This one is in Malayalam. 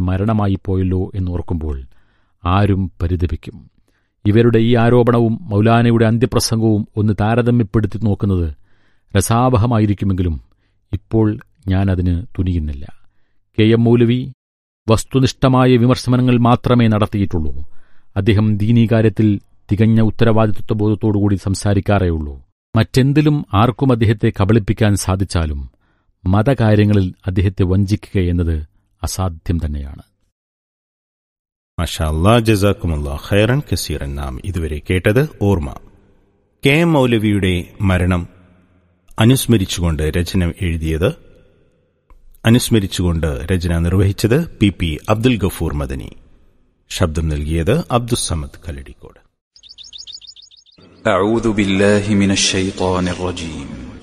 മരണമായി പോയല്ലോ എന്നോർക്കുമ്പോൾ ആരും പരിതപിക്കും ഇവരുടെ ഈ ആരോപണവും മൗലാനയുടെ അന്ത്യപ്രസംഗവും ഒന്ന് താരതമ്യപ്പെടുത്തി നോക്കുന്നത് രസാവഹമായിരിക്കുമെങ്കിലും ഇപ്പോൾ ഞാനതിന് തുനിയുന്നില്ല കെ എം മൗലവി വസ്തുനിഷ്ഠമായ വിമർശനങ്ങൾ മാത്രമേ നടത്തിയിട്ടുള്ളൂ അദ്ദേഹം ദീനീ കാര്യത്തിൽ തികഞ്ഞ ഉത്തരവാദിത്വബോധത്തോടുകൂടി സംസാരിക്കാറേയുള്ളൂ മറ്റെന്തിലും ആർക്കും അദ്ദേഹത്തെ കബളിപ്പിക്കാൻ സാധിച്ചാലും മതകാര്യങ്ങളിൽ അദ്ദേഹത്തെ വഞ്ചിക്കുക എന്നത് അസാധ്യം തന്നെയാണ് മഷാല്ലാ ജസാക്കുമുല്ലാ ഖൈറൻ കസീറൻ നാം ഇതുവരെ കേട്ടത് ഓർമ്മ കെ എം മൗലവിയുടെ മരണം അനുസ്മരിച്ചുകൊണ്ട് രചന എഴുതിയത് അനുസ്മരിച്ചുകൊണ്ട് രചന നിർവഹിച്ചത് പി പി അബ്ദുൽ ഗഫൂർ മദനി ശബ്ദം നൽകിയത് അബ്ദുസമദ് കല്ലടിക്കോട് أعوذ بالله من الشيطان الرجيم